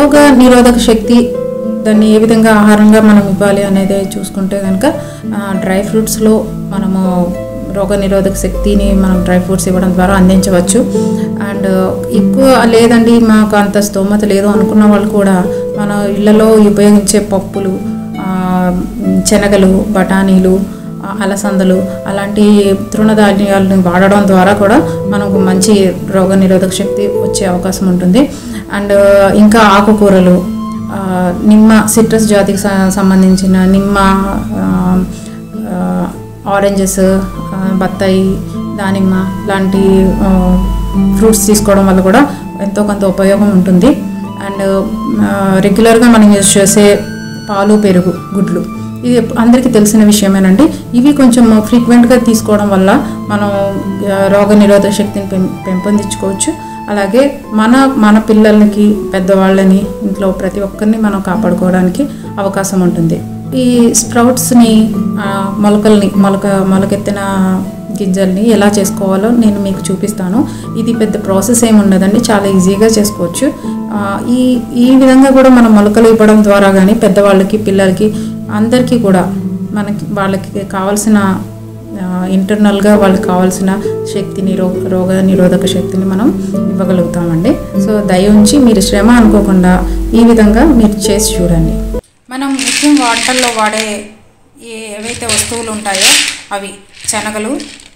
రోగ నిరోధక శక్తి దాన్ని ఏ విధంగా ఆహారంగా మనం ఇవ్వాలి అనేది చూసుకుంటే కనుక డ్రై ఫ్రూట్స్లో మనము రోగ నిరోధక శక్తిని మనం డ్రై ఫ్రూట్స్ ఇవ్వడం ద్వారా అందించవచ్చు అండ్ ఎక్కువ లేదండి మాకు అంత స్తోమత లేదు అనుకున్న వాళ్ళు కూడా మన ఇళ్ళలో ఉపయోగించే పప్పులు ఆ, శనగలు బఠానీలు ఆ, అలసందలు అలాంటి తృణధాన్యాలను వాడడం ద్వారా కూడా మనకు మంచి రోగ నిరోధక శక్తి వచ్చే అవకాశం ఉంటుంది అండ్ ఇంకా ఆకుకూరలు ఆ, నిమ్మ సిట్రస్ జాతికి స- సంబంధించిన నిమ్మ ఆ, ఆ, ఆరెంజెస్ ఆ, బత్తాయి దానిమ్మ లాంటి ఆ, ఫ్రూట్స్ తీసుకోవడం వల్ల కూడా ఎంతో కొంత ఉపయోగం ఉంటుంది అండ్ ఆ, రెగ్యులర్గా మనం యూజ్ చేసే పాలు పెరుగు గుడ్లు ఇది ఎప్ప- అందరికీ తెలిసిన విషయమేనండి ఇవి కొంచెం ఫ్రీక్వెంట్గా తీసుకోవడం వల్ల మనం ఆ, రోగ నిరోధక శక్తిని పెం పెంపొందించుకోవచ్చు అలాగే మన మన పిల్లలకి పెద్దవాళ్ళని ఇంట్లో ప్రతి ఒక్కరిని మనం కాపాడుకోవడానికి అవకాశం ఉంటుంది ఈ స్ప్రౌట్స్ని ఆ, మొలకల్ని మొలక మొలకెత్తిన గింజల్ని ఎలా చేసుకోవాలో నేను మీకు చూపిస్తాను ఇది పెద్ద ప్రాసెస్ ఏమి ఉండదండి చాలా ఈజీగా చేసుకోవచ్చు ఆ, ఈ ఈ విధంగా కూడా మనం మొలకలు ఇవ్వడం ద్వారా కానీ పెద్దవాళ్ళకి పిల్లలకి అందరికీ కూడా మనకి వాళ్ళకి కావాల్సిన ఇంటర్నల్గా వాళ్ళకి కావాల్సిన శక్తిని రో రోగ నిరోధక శక్తిని మనం ఇవ్వగలుగుతామండి సో దయ ఉంచి మీరు శ్రమ అనుకోకుండా ఈ విధంగా మీరు చేసి చూడండి మనం నిత్యం వంటల్లో వాడే ఏ ఏవైతే వస్తువులు ఉంటాయో అవి శనగలు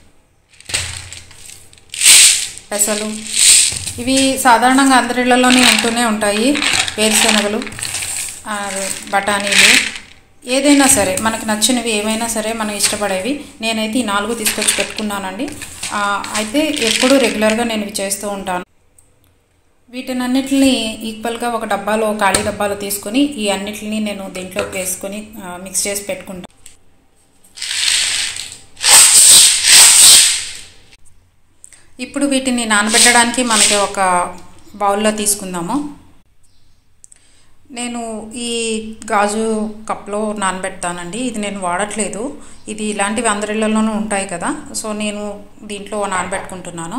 పెసలు ఇవి సాధారణంగా అందరిళ్లలోనే ఉంటూనే ఉంటాయి వేరుశనగలు ఆ, బఠానీలు ఏదైనా సరే మనకు నచ్చినవి ఏమైనా సరే మనం ఇష్టపడేవి నేనైతే ఈ నాలుగు తీసుకొచ్చి పెట్టుకున్నానండి ఆ, అయితే ఎప్పుడూ రెగ్యులర్గా నేను ఇవి చేస్తూ ఉంటాను వీటినన్నిటిని ఈక్వల్గా ఒక డబ్బాలో ఖాళీ డబ్బాలో తీసుకొని ఈ అన్నిటిని నేను దీంట్లోకి వేసుకొని ఆ, మిక్స్ చేసి పెట్టుకుంటాను ఇప్పుడు వీటిని నానబెట్టడానికి మనకి ఒక బౌల్లో తీసుకుందాము నేను ఈ గాజు కప్లో నానబెడతానండి ఇది నేను వాడట్లేదు ఇది ఇలాంటివి అందరిళ్ళలోనూ ఉంటాయి కదా సో నేను దీంట్లో నానబెట్టుకుంటున్నాను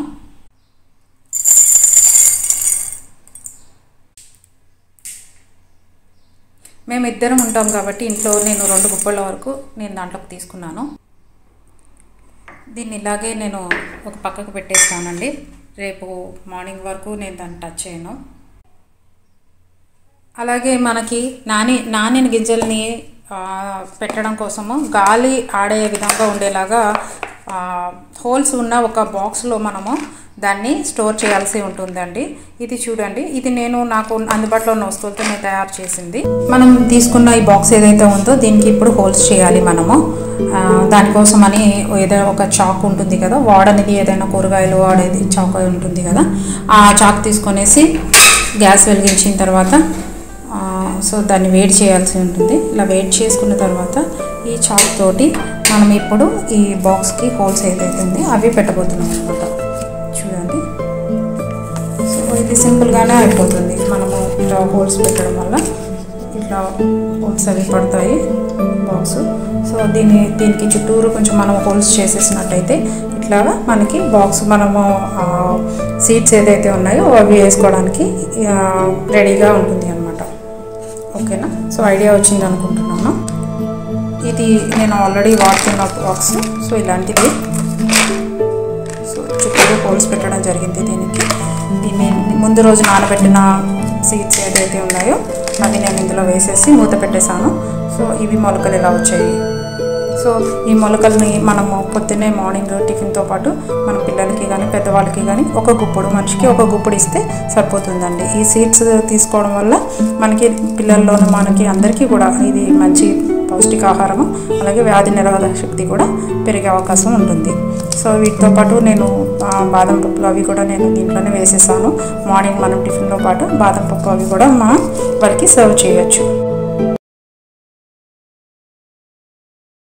మేము ఇద్దరం ఉంటాం కాబట్టి ఇంట్లో నేను రెండు గుప్పల వరకు నేను దాంట్లోకి తీసుకున్నాను దీన్ని ఇలాగే నేను ఒక పక్కకు పెట్టేస్తానండి రేపు మార్నింగ్ వరకు నేను దాన్ని టచ్ చేయను అలాగే మనకి నాని నానిన గింజల్ని ఆ, పెట్టడం కోసము గాలి ఆడే విధంగా ఉండేలాగా ఆ, హోల్స్ ఉన్న ఒక బాక్స్లో మనము దాన్ని స్టోర్ చేయాల్సి ఉంటుందండి ఇది చూడండి ఇది నేను నాకు అందుబాటులో ఉన్న వస్తువులతో నేను తయారు చేసింది మనం తీసుకున్న ఈ బాక్స్ ఏదైతే ఉందో దీనికి ఇప్పుడు హోల్స్ చేయాలి మనము ఆ, దానికోసమని ఏదైనా ఒక చాక్ ఉంటుంది కదా వాడనిది ఏదైనా కూరగాయలు వాడేది చాక్ ఉంటుంది కదా ఆ చాక్ తీసుకొనేసి గ్యాస్ వెలిగించిన తర్వాత ఆ, సో దాన్ని వేడి చేయాల్సి ఉంటుంది ఇలా వేడి చేసుకున్న తర్వాత ఈ చాక్ తోటి మనం ఇప్పుడు ఈ బాక్స్కి హోల్స్ ఏదైతే ఉంది అవి పెట్టబోతున్నాం అనమాట చూడండి సో ఇది సింపుల్గానే అయిపోతుంది మనము ఇట్లా హోల్స్ పెట్టడం వల్ల ఇట్లా హోల్స్ అవి పడతాయి బాక్స్ సో దీని దీనికి చుట్టూరు కొంచెం మనం హోల్స్ చేసేసినట్టయితే ఇట్లా మనకి బాక్స్ మనము సీట్స్ ఏదైతే ఉన్నాయో అవి వేసుకోవడానికి ఆ, రెడీగా ఉంటుంది అనమాట ఓకేనా సో ఐడియా వచ్చింది అనుకుంటున్నాను ఇది నేను ఆల్రెడీ వాడుతున్న బాక్స్ సో ఇలాంటిది సో చుట్టూ హోల్స్ పెట్టడం జరిగింది దీనికి దీన్ని ముందు రోజు నానబెట్టిన సీడ్స్ ఏదైతే ఉన్నాయో అవి నేను ఇందులో వేసేసి మూత పెట్టేశాను సో ఇవి మొలకలు ఇలా వచ్చాయి సో ఈ మొలకల్ని మనము పొద్దున్నే మార్నింగ్ టిఫిన్తో పాటు మన పిల్లలకి కానీ పెద్దవాళ్ళకి కానీ ఒక గుప్పుడు మనిషికి ఒక గుప్పుడు ఇస్తే సరిపోతుందండి ఈ సీడ్స్ తీసుకోవడం వల్ల మనకి పిల్లల్లోనూ మనకి అందరికీ కూడా ఇది మంచి పౌష్టికాహారము అలాగే వ్యాధి నిరోధక శక్తి కూడా పెరిగే అవకాశం ఉంటుంది సో వీటితో పాటు నేను ఆ, బాదం పప్పులు అవి కూడా నేను దీంట్లోనే వేసేసాను మార్నింగ్ మనం టిఫిన్లో పాటు బాదం పప్పు అవి కూడా మా వారికి సర్వ్ చేయొచ్చు